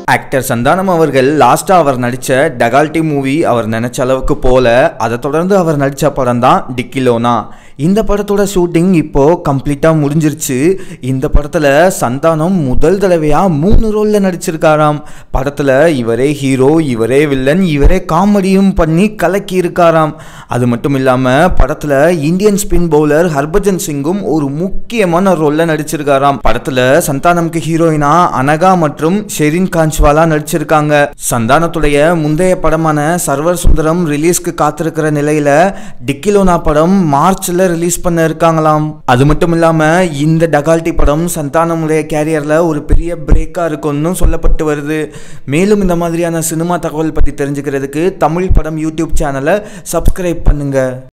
actor Santhanam அவர்கள் லாஸ்டா அவர் நடிச்ச டகால்டி மூவி அவர் நினைச்ச அளவுக்கு போல அதை தொடர்ந்து அவர் நடிச்ச படம் தான் டிக்கிலோனா இந்த படத்தோட ஷூட்டிங் இப்போ கம்ப்ளீட்டா முடிஞ்சிருச்சு இந்த படத்துல சந்தானம் முதல் தடவையா மூணு ரோல்ல நடிச்சிருக்காராம் படத்துல இவரே ஹீரோ இவரே வில்லன் இவரே காமெடியும் பண்ணி கலக்கி இருக்காராம் அது மட்டும் இல்லாம படத்துல இந்தியன் ஸ்பின் பவுலர் ஹர்பஜன் சிங்கும் ஒரு முக்கியமான ரோல்ல நடிச்சிருக்காராம் படத்துல சந்தானம்க்கு ஹீரோயினா அனகா மற்றும் ஷெரின் கான்ச்வாலா நடிச்சிருக்காங்க சந்தானத்துடைய முந்தைய படமான சர்வர் சுந்தரம் ரிலீஸ்க்கு காத்திருக்கிற நிலையில டிக்கிலோனா படம் மார்ச்ல ரிலீஸ் பண்ண இருக்காங்களாம் அது மட்டும் இல்லாம இந்த டகால்டி படம் சந்தானமுடைய கேரியர்ல ஒரு பெரிய பிரேக்கா இருக்கும்னு சொல்லப்பட்டு வருது மேலும் இந்த மாதிரியான சினிமா தகவல் பத்தி தெரிஞ்சுக்கிறதுக்கு தமிழ் படம் யூடியூப் சேனலை சப்ஸ்கிரைப் பண்ணுங்க